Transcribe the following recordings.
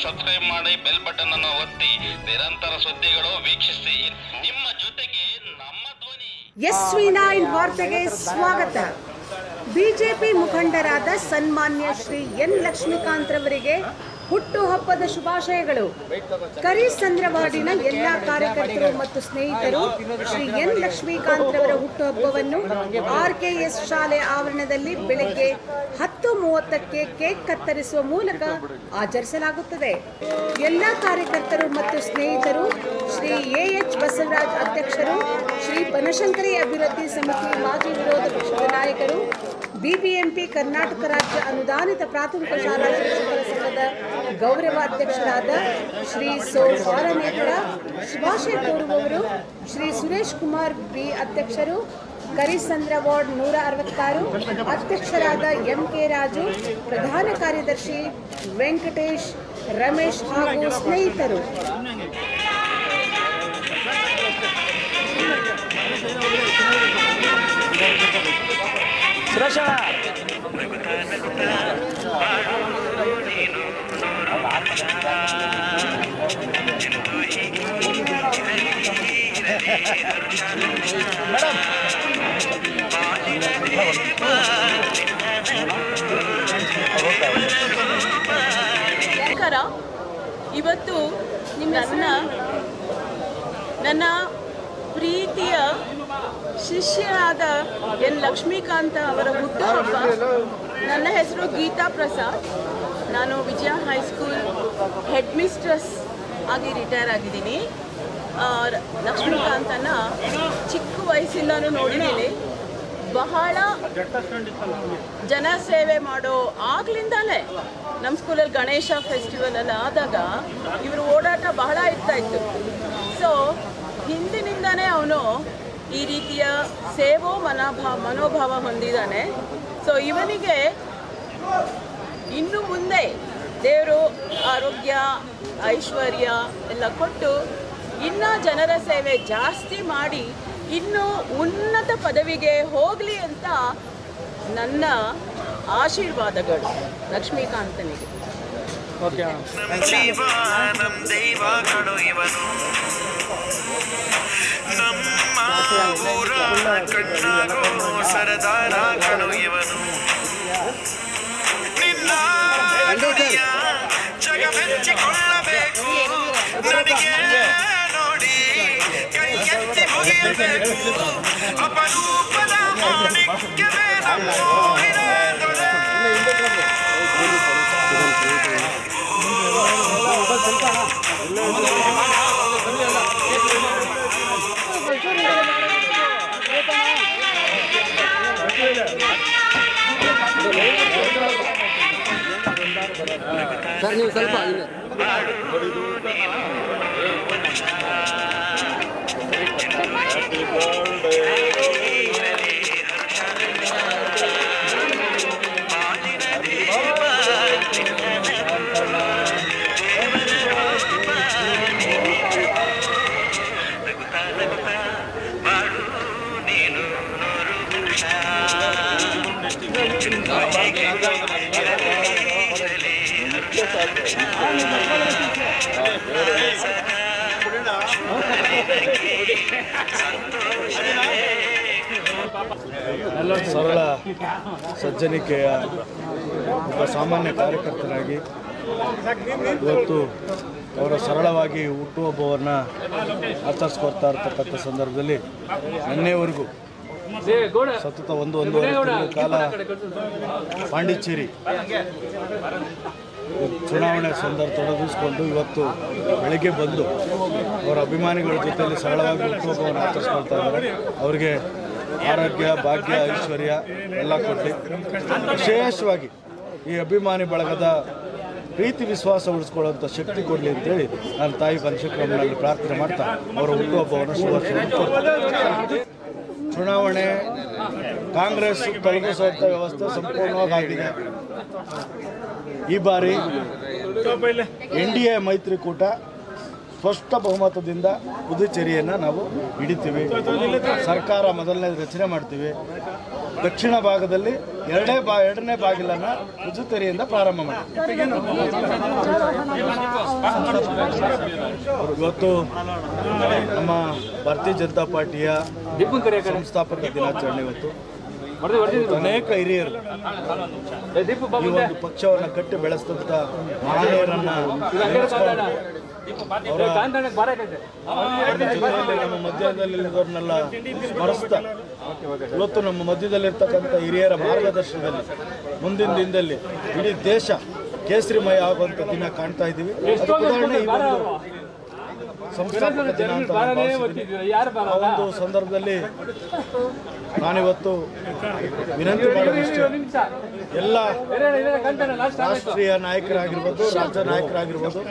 Subscribe ಮಾಡಿ bell button ಅನ್ನು ಒತ್ತಿ ನಿರಂತರ ಸುದ್ದಿಗಳು ವೀಕ್ಷಿಸಿ ನಿಮ್ಮ ಜೊತೆಗೆ ನಮ್ಮ ಧ್ವನಿ ಎಸ್ ವಿ ನೈನ್ ವಾರ್ತೆಗೆ ಸ್ವಾಗತ ಬಿಜೆಪಿ ಮುಖಂಡರಾದ ಸನ್ಮಾನ್ಯ ಶ್ರೀ ಎನ್ ಲಕ್ಷ್ಮೀಕಾಂತ್ ರವರಿಗೆ ಹುಟ್ಟುಹಬ್ಬದ ಶುಭಾಶಯಗಳು ಕರಿಸಂದ್ರವಾಡಿನ ಎಲ್ಲ ಕಾರ್ಯಕರ್ತರು ಮತ್ತು ಸ್ನೇಹಿತರು ಶ್ರೀ ಎನ್ ಲಕ್ಷ್ಮೀಕಾಂತ್ ರವರ ಹುಟ್ಟುಹಬ್ಬವನ್ನು ಆರ್ಕೆಎಸ್ ಶಾಲೆ ಆವರಣದಲ್ಲಿ ಬೆಳಗ್ಗೆ ಹತ್ತು ಮೂವತ್ತಕ್ಕೆ ಕೇಕ್ ಕತ್ತರಿಸುವ ಮೂಲಕ ಆಚರಿಸಲಾಗುತ್ತದೆ ಎಲ್ಲ ಕಾರ್ಯಕರ್ತರು ಮತ್ತು ಸ್ನೇಹಿತರು ಶ್ರೀ ಎ ಎಚ್ ಬಸವರಾಜ್ ಅಧ್ಯಕ್ಷರು ಶ್ರೀ ಬನಶಂಕರಿ ಅಭಿವೃದ್ಧಿ ಸಮಿತಿ ಮಾಜಿ ವಿರೋಧ ಪಕ್ಷದ ನಾಯಕರು ಬಿಬಿಎಂಪಿ ಕರ್ನಾಟಕ ರಾಜ್ಯ ಅನುದಾನಿತ ಪ್ರಾಥಮಿಕ ಶಾಲಾ ಶಿಕ್ಷಕರ ಸಂಘದ ಗೌರವಾಧ್ಯಕ್ಷರಾದ ಶ್ರೀ ಸೋ ಫಾರನೇತ್ರ ಶುಭಾಶಯ ಕೋರುವವರು ಶ್ರೀ ಸುರೇಶ್ ಕುಮಾರ್ ಬಿ ಅಧ್ಯಕ್ಷರು ಕರಿಸಂದ್ರ ವಾರ್ಡ್ ನೂರ ಅರವತ್ತಾರು ಅಧ್ಯಕ್ಷರಾದ ಎಂ ಕೆ ರಾಜು ಪ್ರಧಾನ ಕಾರ್ಯದರ್ಶಿ ವೆಂಕಟೇಶ್ ರಮೇಶ್ ಹಾಗೂ ಸ್ನೇಹಿತರು ನಮಸ್ಕಾರ ಇವತ್ತು ನನ್ನ ನನ್ನ ಪ್ರೀತಿಯ ಶಿಷ್ಯರಾದ ಎನ್ ಲಕ್ಷ್ಮೀಕಾಂತ ಅವರ ಹುಟ್ಟುಹಬ್ಬ ನನ್ನ ಹೆಸರು ಗೀತಾ ಪ್ರಸಾದ್ ನಾನು ವಿಜಯ ಹೈಸ್ಕೂಲ್ ಹೆಡ್ ಮಿಸ್ಟ್ರೆಸ್ ಆಗಿ ರಿಟೈರ್ ಆಗಿದ್ದೀನಿ ಆ, ಲಕ್ಷ್ಮೀಕಾಂತನ ಚಿಕ್ಕ ವಯಸ್ಸಿಂದನೂ ನೋಡಿದ್ದೀನಿ ಬಹಳ ಜನ ಸೇವೆ ಮಾಡೋ ಆಗ್ಲಿಂದಾನೇ ನಮ್ಮ ಸ್ಕೂಲಲ್ಲಿ ಗಣೇಶ ಫೆಸ್ಟಿವಲ್ ಎಲ್ಲ ಆದಾಗ ಇವ್ರ ಓಡಾಟ ಬಹಳ ಇರ್ತಾ ಇತ್ತು ಸೊ ಹಿಂದಿನಿಂದಾನೇ ಅವನು ಈ ರೀತಿಯ ಸೇವೋ ಮನೋಭಾವ ಮನೋಭಾವ ಹೊಂದಿದ್ದಾನೆ ಸೊ ಇವನಿಗೆ ಇನ್ನು ಮುಂದೆ ದೇವರು ಆರೋಗ್ಯ ಐಶ್ವರ್ಯ ಎಲ್ಲ ಕೊಟ್ಟು ಇನ್ನೂ ಜನರ ಸೇವೆ ಜಾಸ್ತಿ ಮಾಡಿ ಇನ್ನೂ ಉನ್ನತ ಪದವಿಗೆ ಹೋಗಲಿ ಅಂತ ನನ್ನ ಆಶೀರ್ವಾದಗಳು ಲಕ್ಷ್ಮೀಕಾಂತನಿಗೆ ಶಿವ ನಮ್ ದೈವ ಕಣೋ ಇವನು ನಮ್ಮ ಊರ ಕಣ್ಣಾಗೋ ಸರದಾರ ಕಣೋ ಇವನು ನಿನ್ನ ನುಡಿಯ ಜಗ ಮೆಚ್ಚಿಕೊಳ್ಳಬೇಕು ನನಗೆ ನೋಡಿ ಕೈ ಎತ್ತಿ ಮುಗಿಯಬೇಕು ಅಪರೂಪದ ಮಾಣಿಕ್ಯವೇ ನಮ್ಮೂರಿನ ದೊರೆ. ಸರ್ ನೀವು ಸ್ವಲ್ಪ ಹಿಂದೆ ಮಾಡು ನೀನು ನೂರು ವರ್ಷ ಇರಲಿ ಸರಳ ಸಜ್ಜನಿಕೆಯ ಒಬ್ಬ ಸಾಮಾನ್ಯ ಕಾರ್ಯಕರ್ತರಾಗಿ ಇವತ್ತು ಅವರ ಸರಳವಾಗಿ ಹುಟ್ಟುಹಬ್ಬವನ್ನು ಆಚರಿಸ್ಕೊಡ್ತಾ ಇರ್ತಕ್ಕಂಥ ಸಂದರ್ಭದಲ್ಲಿ ನಿನ್ನೆವರೆಗೂ ಸತತ ಒಂದು ಒಂದೂವರೆ ತಿಂಗಳ ಕಾಲ ಪಾಂಡಿಚೇರಿ ಚುನಾವಣೆ ಸಂದರ್ಭ ತೊಡಗಿಸ್ಕೊಂಡು ಇವತ್ತು ಬೆಳಗ್ಗೆ ಬಂದು ಅವರ ಅಭಿಮಾನಿಗಳ ಜೊತೆಯಲ್ಲಿ ಸರಳವಾಗಿ ಹುಟ್ಟುಹಬ್ಬವನ್ನು ಆಚರಿಸ್ಕೊಳ್ತಾ ಇದ್ದಾರೆ ಅವರಿಗೆ ಆರೋಗ್ಯ ಭಾಗ್ಯ ಐಶ್ವರ್ಯ ಎಲ್ಲ ಕೊಟ್ಟು ವಿಶೇಷವಾಗಿ ಈ ಅಭಿಮಾನಿ ಬಳಗದ ಪ್ರೀತಿ ವಿಶ್ವಾಸ ಉಳಿಸ್ಕೊಳ್ಳುವಂಥ ಶಕ್ತಿ ಕೊಡಲಿ ಅಂತೇಳಿ ನಾನು ತಾಯಿ ಪಂಚಕ್ರಮನಲ್ಲಿ ಪ್ರಾರ್ಥನೆ ಮಾಡ್ತಾ ಅವರ ಹುಟ್ಟುಹಬ್ಬವನ್ನು ಶುಭಾಶಯ ಚುನಾವಣೆ ಕಾಂಗ್ರೆಸ್ ತೊಲಗಿಸುವಂಥ ವ್ಯವಸ್ಥೆ ಸಂಪೂರ್ಣವಾಗಿ ಆಗಿದೆ ಈ ಬಾರಿ ಎನ್ ಡಿ ಎ ಮೈತ್ರಿಕೂಟ ಸ್ಪಷ್ಟ ಬಹುಮತದಿಂದ ಪುದುಚೇರಿಯನ್ನು ನಾವು ಹಿಡಿತೀವಿ ಸರ್ಕಾರ ಮೊದಲನೇ ರಚನೆ ಮಾಡ್ತೀವಿ ದಕ್ಷಿಣ ಭಾಗದಲ್ಲಿ ಎರಡೇ ಬಾ ಎರಡನೇ ಬಾಗಿಲನ್ನು ಪುದುಚೇರಿಯಿಂದ ಪ್ರಾರಂಭ ಮಾಡ್ತೀವಿ ಇವತ್ತು ನಮ್ಮ ಭಾರತೀಯ ಜನತಾ ಪಾರ್ಟಿಯ ಸಂಸ್ಥಾಪಕ ದಿನಾಚರಣೆ ಇವತ್ತು ಇವತ್ತು ಅನೇಕ ಹಿರಿಯರು ಈ ಒಂದು ಪಕ್ಷವನ್ನು ಕಟ್ಟಿ ಬೆಳೆಸಿದಂಥ ಮಹನೀಯರನ್ನ ನೆನೆಸ್ಕೊಂಡು ಅವರ ಜೊತೆಯಲ್ಲಿ ನಮ್ಮ ಮಧ್ಯದಲ್ಲಿದ್ದವ್ರನ್ನೆಲ್ಲ ಸ್ಮರಿಸ್ತಾ ಇವತ್ತು ನಮ್ಮ ಮಧ್ಯದಲ್ಲಿರ್ತಕ್ಕಂಥ ಹಿರಿಯರ ಮಾರ್ಗದರ್ಶನದಲ್ಲಿ ಮುಂದಿನ ದಿನದಲ್ಲಿ ಇಡೀ ದೇಶ ಕೇಸರಿಮಯ ಆಗುವಂಥ ದಿನ ಕಾಣ್ತಾ ಇದ್ದೀವಿ ಅದಕ್ಕೆ ಉದಾಹರಣೆ ಈ ಒಂದು ಸಂಸ್ಥಾಪಕ ದಿನ ಅಂತ ನಾನು ಭಾವಿಸಿದ್ದೀನಿ. ಆ ಒಂದು ಸಂದರ್ಭದಲ್ಲಿ ನಾನಿವತ್ತು ವಿನಂತಿ ಮಾಡೋದಿಷ್ಟೇ ಎಲ್ಲ ರಾಷ್ಟ್ರೀಯ ನಾಯಕರಾಗಿರ್ಬೋದು ರಾಜ್ಯ ನಾಯಕರಾಗಿರ್ಬೋದು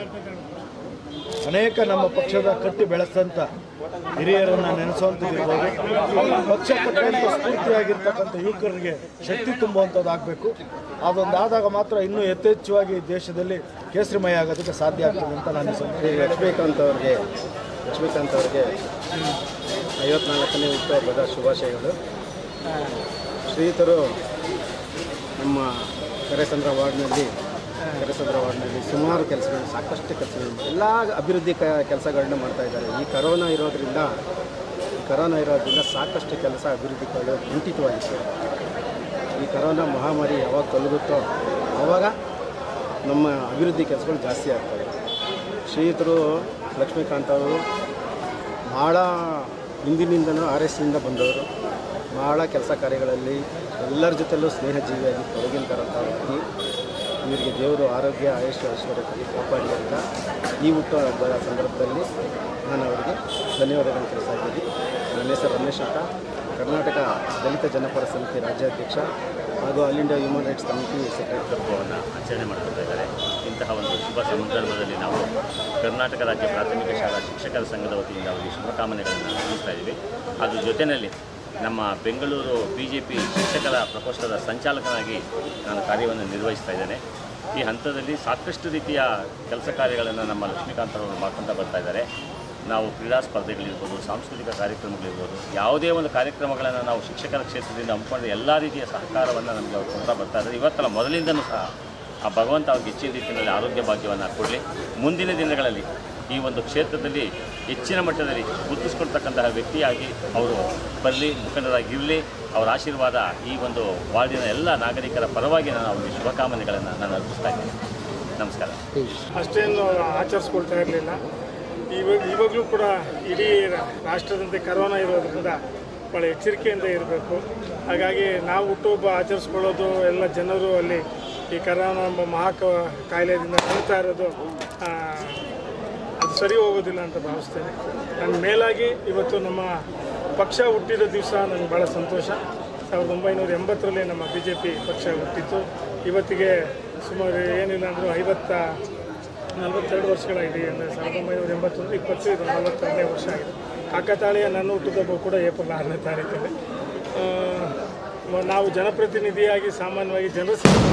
ಅನೇಕ ನಮ್ಮ ಪಕ್ಷದ ಕಟ್ಟಿ ಬೆಳೆಸಂತ ಹಿರಿಯರನ್ನ ನೆನೆಸುವಂಥದ್ದಿರ್ಬೋದು ಪಕ್ಷ ಕಟ್ಟುವಂಥ ಸ್ಫೂರ್ತಿಯಾಗಿರ್ತಕ್ಕಂಥ ಯುವಕರಿಗೆ ಶಕ್ತಿ ತುಂಬುವಂಥದ್ದಾಗಬೇಕು ಅದೊಂದಾದಾಗ ಮಾತ್ರ ಇನ್ನೂ ಯಥೇಚ್ಛವಾಗಿ ದೇಶದಲ್ಲಿ ಕೇಸರಿಮಯ ಆಗೋದಕ್ಕೆ ಸಾಧ್ಯ ಆಗ್ತದೆ ಅಂತ ನಾನು ಈ ಸಂದರ್ಭದಲ್ಲಿ ಲಕ್ಷ್ಮೀಕಾಂತ್ ಅವ್ರಿಗೆ ಲಕ್ಷ್ಮೀಕಾಂತ್ ಅವ್ರಿಗೆ ಐವತ್ನಾಲ್ಕನೇ ಹುಟ್ಟುಹಬ್ಬದ ಶುಭಾಶಯಗಳು ಶ್ರೀಯುತರು ನಮ್ಮ ಕರೆಸಂದ್ರ ವಾರ್ಡ್ನಲ್ಲಿ ಕರೆಸಂದ್ರ ವಾರ್ಡ್ನಲ್ಲಿ ಸುಮಾರು ಕೆಲಸಗಳು ಸಾಕಷ್ಟು ಕೆಲಸಗಳು ಎಲ್ಲ ಅಭಿವೃದ್ಧಿ ಕ ಕೆಲಸಗಳನ್ನ ಮಾಡ್ತಾ ಇದ್ದಾರೆ ಈ ಕರೋನಾ ಇರೋದ್ರಿಂದ ಈ ಕರೋನಾ ಇರೋದ್ರಿಂದ ಸಾಕಷ್ಟು ಕೆಲಸ ಅಭಿವೃದ್ಧಿಗಳು ಕುಂಠಿತವಾಗಿತ್ತು ಈ ಕರೋನಾ ಮಹಾಮಾರಿ ಯಾವಾಗ ತೊಲಗುತ್ತೋ ಆವಾಗ ನಮ್ಮ ಅಭಿವೃದ್ಧಿ ಕೆಲಸಗಳು ಜಾಸ್ತಿ ಆಗ್ತವೆ ಶ್ರೀಯುತರು ಲಕ್ಷ್ಮೀಕಾಂತ್ ಅವರು ಭಾಳ ಹಿಂದಿನಿಂದನೂ ಆರ್ ಎಸ್ ಇಂದ ಬಂದವರು ಭಾಳ ಕೆಲಸ ಕಾರ್ಯಗಳಲ್ಲಿ ಎಲ್ಲರ ಜೊತೆಲೂ ಸ್ನೇಹಜೀವಿಯಾಗಿ ತೊಡಗಿರ್ತಕ್ಕಂಥ ವ್ಯಕ್ತಿ ಇವರಿಗೆ ದೇವರು ಆರೋಗ್ಯ ಆಯುಷ್ ಐಶ್ವರ್ಯ ಕೊಟ್ಟು ಕಾಪಾಡಲಿ ಅಂತ ಈ ಹುಟ್ಟುಹಬ್ಬದ ಸಂದರ್ಭದಲ್ಲಿ ನಾನು ಅವರಿಗೆ ಧನ್ಯವಾದಗಳನ್ನು ತಿಳಿಸ್ತಾ ಇದ್ದೀನಿ ನನ್ನ ಹೆಸರು ರಮೇಶ್ ಅಂತ ಕರ್ನಾಟಕ ದಲಿತ ಜನಪರ ಸಮಿತಿ ರಾಜ್ಯಾಧ್ಯಕ್ಷ ಹಾಗೂ all India human rights committee secretary ಹಬ್ಬವನ್ನು ಆಚರಣೆ ಮಾಡ್ತಾ ಇದ್ದಾರೆ ಇಂತಹ ಒಂದು ಶುಭ ಸಂದರ್ಭದಲ್ಲಿ ನಾವು ಕರ್ನಾಟಕ ರಾಜ್ಯ ಪ್ರಾಥಮಿಕ ಶಾಲಾ ಶಿಕ್ಷಕರ ಸಂಘದ ವತಿಯಿಂದ ಅವರಿಗೆ ಶುಭಕಾಮನೆಗಳನ್ನು ಸಲ್ಲಿಸ್ತಾ ಇದ್ದೀವಿ ಅದ್ರ ಜೊತೆಯಲ್ಲಿ ನಮ್ಮ ಬೆಂಗಳೂರು ಬಿ ಜೆ ಪಿ ಶಿಕ್ಷಕರ ಪ್ರಕೋಷ್ಠದ ಸಂಚಾಲಕನಾಗಿ ನಾನು ಕಾರ್ಯವನ್ನು ನಿರ್ವಹಿಸ್ತಾ ಇದ್ದೇನೆ ಈ ಹಂತದಲ್ಲಿ ಸಾಕಷ್ಟು ರೀತಿಯ ಕೆಲಸ ಕಾರ್ಯಗಳನ್ನು ನಮ್ಮ ಲಕ್ಷ್ಮೀಕಾಂತ್ ಅವರು ಮಾಡ್ಕೊತಾ ಬರ್ತಾ ಇದ್ದಾರೆ ನಾವು ಕ್ರೀಡಾ ಸ್ಪರ್ಧೆಗಳಿರ್ಬೋದು ಸಾಂಸ್ಕೃತಿಕ ಕಾರ್ಯಕ್ರಮಗಳಿರ್ಬೋದು ಯಾವುದೇ ಒಂದು ಕಾರ್ಯಕ್ರಮಗಳನ್ನು ನಾವು ಶಿಕ್ಷಕರ ಕ್ಷೇತ್ರದಿಂದ ಹಮ್ಮಿಕೊಂಡು ಎಲ್ಲ ರೀತಿಯ ಸಹಕಾರವನ್ನು ನಮಗೆ ಅವರು ಕೊಡ್ತಾ ಬರ್ತಾ ಇದ್ದಾರೆ ಇವತ್ತಲ್ಲ ಮೊದಲಿಂದನೂ ಸಹ ಆ ಭಗವಂತ ಅವ್ರಿಗೆ ಹೆಚ್ಚಿನ ರೀತಿಯಲ್ಲಿ ಆರೋಗ್ಯ ಭಾಗ್ಯವನ್ನು ಕೊಡಲಿ ಮುಂದಿನ ದಿನಗಳಲ್ಲಿ ಈ ಒಂದು ಕ್ಷೇತ್ರದಲ್ಲಿ ಹೆಚ್ಚಿನ ಮಟ್ಟದಲ್ಲಿ ಗುರುತಿಸ್ಕೊಳ್ತಕ್ಕಂತಹ ವ್ಯಕ್ತಿಯಾಗಿ ಅವರು ಬರಲಿ ಮುಖಂಡರಾಗಿರಲಿ ಅವರ ಆಶೀರ್ವಾದ ಈ ಒಂದು ವಾರ್ಡಿನ ಎಲ್ಲ ನಾಗರಿಕರ ಪರವಾಗಿ ನಾನು ಅವರಿಗೆ ಶುಭಕಾಮನೆಗಳನ್ನು ನಾನು ಅರ್ಪಿಸ್ತಾ ಇದ್ದೀನಿ ನಮಸ್ಕಾರ ಅಷ್ಟೇನು ಆಚರಿಸ್ಕೊಳ್ತಾ ಇರಲಿಲ್ಲ ಇವಾಗ ಇವಾಗಲೂ ಕೂಡ ಇಡೀ ರಾಷ್ಟ್ರದಂತೆ ಕರೋನಾ ಇರೋದ್ರಿಂದ ಭಾಳ ಎಚ್ಚರಿಕೆಯಿಂದ ಇರಬೇಕು ಹಾಗಾಗಿ ನಾವು ಹುಟ್ಟುಹಬ್ಬ ಆಚರಿಸ್ಕೊಳ್ಳೋದು ಎಲ್ಲ ಜನರು ಅಲ್ಲಿ ಈ ಕರೋನಾ ಎಂಬ ಮಹಾ ಕ- ಕಾಯಿಲೆಯಿಂದ ನರಳ್ತಾ ಇರೋದು ಆ, ಅದು ಸರಿ ಹೋಗೋದಿಲ್ಲ ಅಂತ ಭಾವಿಸ್ತೇನೆ ನನ್ನ ಮೇಲಾಗಿ ಇವತ್ತು ನಮ್ಮ ಪಕ್ಷ ಹುಟ್ಟಿದ ದಿವಸ ನನಗೆ ಭಾಳ ಸಂತೋಷ ಸಾವಿರದ ಒಂಬೈನೂರ ಎಂಬತ್ತರಲ್ಲಿ ನಮ್ಮ ಬಿ ಜೆ ಪಿ ಪಕ್ಷ ಹುಟ್ಟಿತ್ತು ಇವತ್ತಿಗೆ ಸುಮಾರು ಏನಿಲ್ಲ ಅಂದರೂ ಐವತ್ತ ನಲವತ್ತೆರಡು ವರ್ಷಗಳಾಗಿದೆ ಅಂದರೆ ಸಾವಿರದ ಒಂಬೈನೂರ ಎಂಬತ್ತೊಂದು ಇಪ್ಪತ್ತು ಇದು ನಲವತ್ತೆರಡನೇ ವರ್ಷ ಆಗಿದೆ ಕಾಕತಾಳೀಯ ನನ್ನ ಹುಟ್ಟಿದಬ್ಬ ಕೂಡ ಏಪ್ರಿಲ್ ಆರನೇ ತಾರೀಕಲ್ಲಿ ಆ, ಮ- ನಾವು ಜನಪ್ರತಿನಿಧಿಯಾಗಿ ಸಾಮಾನ್ಯವಾಗಿ ಜನರ ಸೇವೆ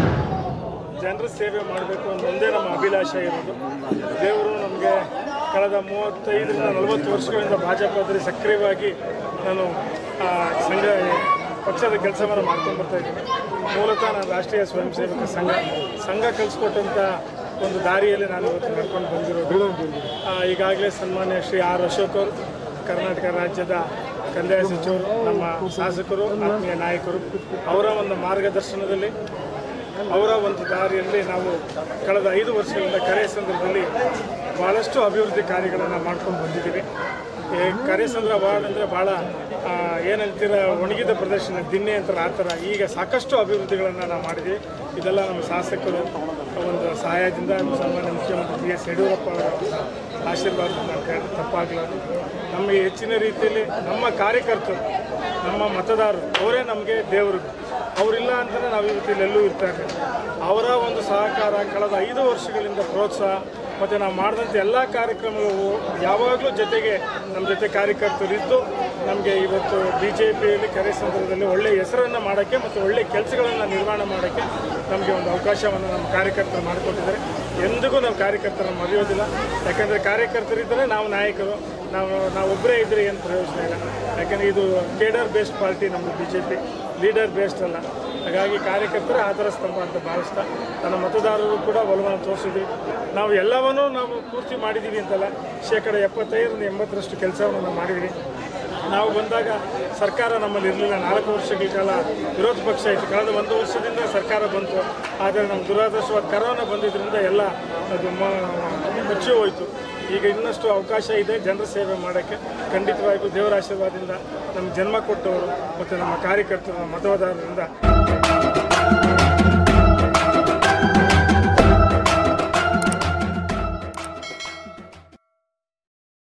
ಜನರ ಸೇವೆ ಮಾಡಬೇಕು ಅನ್ನೋ ಒಂದೇ ನಮ್ಮ ಅಭಿಲಾಷೆ ಇರೋದು ದೇವರು ನಮಗೆ ಕಳೆದ ಮೂವತ್ತೈದರಿಂದ ನಲವತ್ತು ವರ್ಷಗಳಿಂದ ಭಾಜಪದಲ್ಲಿ ಸಕ್ರಿಯವಾಗಿ ನಾನು ಆ, ಸಂಘ ಪಕ್ಷದ ಕೆಲಸವನ್ನು ಮಾಡ್ಕೊಂಡು ಬರ್ತಾ ಇದ್ದೀನಿ ಮೂಲತಃ ನಾನು ರಾಷ್ಟ್ರೀಯ ಸ್ವಯಂ ಸೇವಕ ಸಂಘ ಸಂಘ ಕಲಿಸ್ಕೊಟ್ಟಂಥ ಒಂದು ದಾರಿಯಲ್ಲಿ ನಾನು ಇವತ್ತು ನಡ್ಕೊಂಡು ಬಂದಿರೋದು ಆ, ಈಗಾಗಲೇ ಸನ್ಮಾನ್ಯ ಶ್ರೀ ಆರ್ ಅಶೋಕ್ ಅವರು ಕರ್ನಾಟಕ ರಾಜ್ಯದ ಕಂದಾಯ ಸಚಿವರು ನಮ್ಮ ಶಾಸಕರು ಆತ್ಮೀಯ ನಾಯಕರು ಅವರ ಒಂದು ಮಾರ್ಗದರ್ಶನದಲ್ಲಿ ಅವರ ಒಂದು ದಾರಿಯಲ್ಲಿ ನಾವು ಕಳೆದ ಐದು ವರ್ಷಗಳಿಂದ ಕರೆ ಸಂದರ್ಭದಲ್ಲಿ ಭಾಳಷ್ಟು ಅಭಿವೃದ್ಧಿ ಕಾರ್ಯಗಳನ್ನು ಮಾಡ್ಕೊಂಡು ಬಂದಿದ್ದೀವಿ ಈ ಕರೆಸಂದ್ರ ವಾರ್ಡ್ ಅಂದರೆ ಭಾಳ ಆ, ಏನಂತೀರ ಒಣಗಿದ ಪ್ರದರ್ಶನ ದಿನ್ನೆ ಅಂತಾರೆ ಆ ಥರ ಈಗ ಸಾಕಷ್ಟು ಅಭಿವೃದ್ಧಿಗಳನ್ನು ನಾವು ಮಾಡಿದ್ದೀವಿ ಇದೆಲ್ಲ ನಮ್ಮ ಶಾಸಕರು ಒಂದು ಸಹಾಯದಿಂದ ನಮ್ಮ ಸಾಮಾನ್ಯ ಮುಖ್ಯಮಂತ್ರಿ ಬಿ ಎಸ್ ಯಡಿಯೂರಪ್ಪ ಅವರ ಒಂದು ಆಶೀರ್ವಾದದಿಂದ ಅಂತ ಹೇಳಿ ತಪ್ಪಾಗಲಾರ್ದು ನಮಗೆ ಹೆಚ್ಚಿನ ರೀತಿಯಲ್ಲಿ ನಮ್ಮ ಕಾರ್ಯಕರ್ತರು ನಮ್ಮ ಮತದಾರರು ಅವರೇ ನಮಗೆ ದೇವರು ಅವರಿಲ್ಲ ಅಂತಲೇ ನಾವು ಇವತ್ತು ಇಲ್ಲೆಲ್ಲೂ ಇರ್ತಾ ಇರಲಿಲ್ಲ ಅವರ ಒಂದು ಸಹಕಾರ ಕಳೆದ ಐದು ವರ್ಷಗಳಿಂದ ಪ್ರೋತ್ಸಾಹ ಮತ್ತು ನಾವು ಮಾಡಿದಂಥ ಎಲ್ಲ ಕಾರ್ಯಕ್ರಮಗಳು ಯಾವಾಗಲೂ ಜೊತೆಗೆ ನಮ್ಮ ಜೊತೆ ಕಾರ್ಯಕರ್ತರಿದ್ದು ನಮಗೆ ಇವತ್ತು ಬಿ ಜೆ ಪಿಯಲ್ಲಿ ಕರೆ ಸಂದರ್ಭದಲ್ಲಿ ಒಳ್ಳೆಯ ಹೆಸರನ್ನು ಮಾಡೋಕ್ಕೆ ಮತ್ತು ಒಳ್ಳೆಯ ಕೆಲಸಗಳನ್ನು ನಿರ್ವಹಣೆ ಮಾಡೋಕ್ಕೆ ನಮಗೆ ಒಂದು ಅವಕಾಶವನ್ನು ನಮ್ಮ ಕಾರ್ಯಕರ್ತರು ಮಾಡಿಕೊಟ್ಟಿದ್ದಾರೆ ಎಂದಿಗೂ ನಾವು ಕಾರ್ಯಕರ್ತರನ್ನು ಮರೆಯೋದಿಲ್ಲ ಯಾಕಂದರೆ ಕಾರ್ಯಕರ್ತರಿದ್ದರೆ ನಾವು ನಾಯಕರು ನಾವು ನಾವೊಬ್ಬರೇ ಇದ್ದರೆ ಏನು ಪ್ರಯೋಜನ ಇಲ್ಲ ಯಾಕಂದರೆ ಇದು ಕೇಡರ್ ಬೇಸ್ಡ್ ಪಾರ್ಟಿ ನಮ್ಮದು B J P leader based ಅಲ್ಲ ಹಾಗಾಗಿ ಕಾರ್ಯಕರ್ತರೇ ಆಧಾರ ಸ್ತಂಭ ಅಂತ ಭಾವಿಸ್ತಾ ನನ್ನ ಮತದಾರರು ಕೂಡ ಒಲವನ್ನು ತೋರಿಸಿದ್ವಿ ನಾವು ಎಲ್ಲವನ್ನೂ ನಾವು ಪೂರ್ತಿ ಮಾಡಿದ್ದೀವಿ ಅಂತಲ್ಲ ಶೇಕಡ ಎಪ್ಪತ್ತೈದರಿಂದ ಎಂಬತ್ತರಷ್ಟು ಕೆಲಸವನ್ನು ನಾವು ಮಾಡಿದ್ವಿ ನಾವು ಬಂದಾಗ ಸರ್ಕಾರ ನಮ್ಮಲ್ಲಿ ಇರಲಿಲ್ಲ ನಾಲ್ಕು ವರ್ಷಗಳ ಕಾಲ ವಿರೋಧ ಪಕ್ಷ ಇತ್ತು ಕಳೆದ ಒಂದು ವರ್ಷದಿಂದ ಸರ್ಕಾರ ಬಂತು ಆದರೆ ನಮ್ಮ ದುರಾದೃಷ್ಟವಾದ ಕರೋನಾ ಬಂದಿದ್ದರಿಂದ ಎಲ್ಲ ಅದು ಮ- ಮುಚ್ಚಿ ಹೋಯಿತು ಈಗ ಇನ್ನಷ್ಟು ಅವಕಾಶ ಇದೆ ಜನರ ಸೇವೆ ಮಾಡೋಕ್ಕೆ ಖಂಡಿತವಾಗಿಯೂ ದೇವರ ಆಶೀರ್ವಾದದಿಂದ ನಮ್ಗೆ ಜನ್ಮ ಕೊಟ್ಟವರು ಮತ್ತು ನಮ್ಮ ಕಾರ್ಯಕರ್ತರು ನಮ್ಮ ಮತದಾರರಿಂದ